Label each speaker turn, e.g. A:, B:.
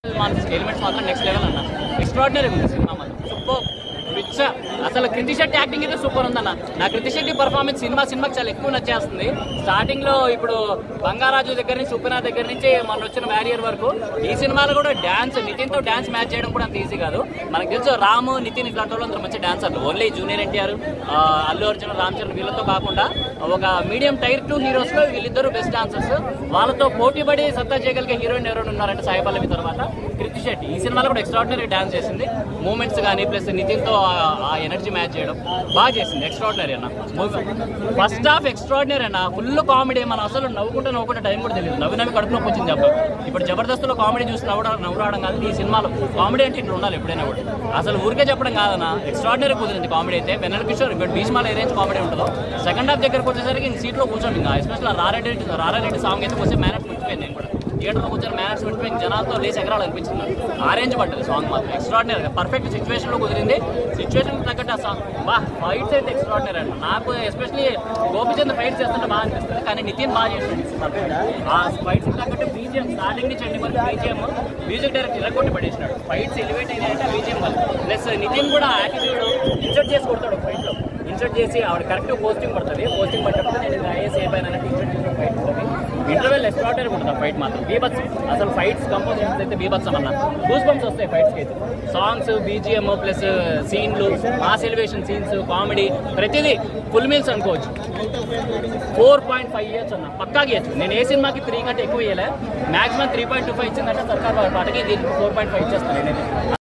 A: elements మాత్రం next level అన్న extraordinary ఉంది సినిమా మాత్రం సూపర్ పిచ్చ అసలు కృతి శెట్టి యాక్టింగ్ అయితే సూపర్ ఉందన్న నా కృతి శెట్టి పర్ఫార్మెన్స్ సినిమా సినిమాకి చాలా ఎక్కువ నచ్చేస్తుంది స్టార్టింగ్ లో ఇప్పుడు బంగారాజు దగ్గర నుంచి సుప్రీనా దగ్గర నుంచి మన వచ్చిన వ్యారియర్ వరకు ఈ సినిమాలో కూడా డాన్స్ నితిన్ తో డాన్స్ మ్యాచ్ చేయడం కూడా అంత ఈజీ కాదు మనకు తెలుసు రాము నితిన్ ఇట్లాంటి వాళ్ళు అందరూ మంచి డాన్సర్లు ఓన్లీ జూనియర్ ఎన్టీఆర్ అల్లు అర్జున్ రామ్ చరణ్ వీళ్ళతో కాకుండా ఒక మీడియం టైర్ టూ హీరోస్ లో వీళ్ళిద్దరు బెస్ట్ డాన్సర్స్ వాళ్ళతో పోటీ పడి సత్తా చేయగలిగే హీరోయిన్ ఎవరైనా ఉన్నారంటే సాయి పల్లవి తర్వాత కృతి శెట్టి ఈ సినిమాలో కూడా ఎక్స్ట్రాడినరీ డాన్స్ చేసింది మూమెంట్స్ కానీ ప్లస్ నితిన్ తో ఆ- ఆ ఎనర్జీ మ్యాచ్ చేయడం బాగా చేసింది ఎక్స్ట్రాడినరీ అన్న ఫస్ట్ హాఫ్ ఎక్స్ట్రాడినరీ అన్న ఫుల్ కామెడీ మనం అసలు నవ్వుకుంటే నవ్వుకుంటే టైం కూడా తెలియదు నవ్వి నవ్వి కడుపు నొప్పి వచ్చింది చెప్ప ఇప్పుడు జబర్దస్త్లో కామెడీ చూసి నవ్వడం నవ్వు రావడం కాదు ఈ సినిమాలో కామెడీ అంటే ఇట్లా ఉండాలి ఎప్పుడైనా కూడా అసలు ఊరికే చెప్పడం కాదన్న ఎక్స్ట్రాడినరీ కుదిరింది కామెడీ అయితే వెన్నెల కిషోర్ ఇప్పుడు భీష్మాలో ఏ రేంజ్ కామెడీ ఉంటుందో సెకండ్ హాఫ్ దగ్గరకు వచ్చేసరికి ఇంక సీట్లో కూర్చోండి ఇంకా ఎస్పెషల్ రారెడ్డి రారెడ్డి సాంగ్ అయితే వచ్చి మేనేజ్ మర్చిపోయింది నేను కూడా థియేటర్లో కూర్చొని మేనేజ్ మర్చిపోయి జనాలతో లేచి ఎగరాలు అనిపించింది ఆ రేంజ్ పడ్డది సాంగ్ మాత్రం ఎక్స్ట్రాడినరీ పర్ఫెక్ట్ సిచ్యువేషన్లో కుదిరింది సిచ్యువేషన్ తగ్గట్టు ఆ సాంగ్ బా ఫైట్స్ అయితే ఎక్స్ట్రాడినరీ అండి నాకు ఎస్పెషల్లీ గోపిచంద్ ఫైట్స్ చేస్తుంటే బాగా అనిపిస్తుంది కానీ నితిన్ బాగా చేస్తుంది ఆ ఫైట్స్ తగ్గట్టు బీజిఎం స్టార్టింగ్ నుంచి ఎండింగ్ వరకు బీజిఎం మ్యూజిక్ డైరెక్టర్ ఇలా కొట్టి పడేసినాడు ఫైట్స్ ఎలివేట్ అయినాయంటే బీజిఎం వల్ల ప్లస్ నితిన్ కూడా యాటిట్యూడ్ ఇన్సర్ట్ చేసి కొడతాడు ఫైట్ లో ఇన్సర్ట్ చేసి ఆవిడ కరెక్ట్ పోస్టింగ్ పడుతుంది పోస్టింగ్ పడ్డప్పుడు నేను ఐఏఎస్ అయిపోయినా ఇన్సర్ట్ చేసిన ఫైట్ ఉంటుంది ఇంటర్వెల్ ఎక్స్ట్రాడనరీ ఉంటుంది ఫైట్ మాత్రం బీభత్స్ అసలు ఫైట్స్ కంపోజిషన్స్ అయితే బీభత్సం అన్న గూస్ బంప్స్ వస్తాయి ఫైట్స్కి అయితే సాంగ్స్ బీజిఎం ప్లస్ సీన్లు మాస్ ఎలివేషన్ సీన్స్ కామెడీ ప్రతిదీ ఫుల్ మీల్స్ అనుకోవచ్చు ఫోర్ పాయింట్ ఫైవ్ ఇయర్స్ అన్న పక్కా ఇయర్స్ నేను ఏ సినిమాకి త్రీ కంటే ఎక్కువ ఇవ్వలే maximum three point two five ఇచ్చిందంటే సర్కార్ పాటకి దీనికి ఫోర్ పాయింట్ ఫైవ్ ఇచ్చేస్తాను నేనైతే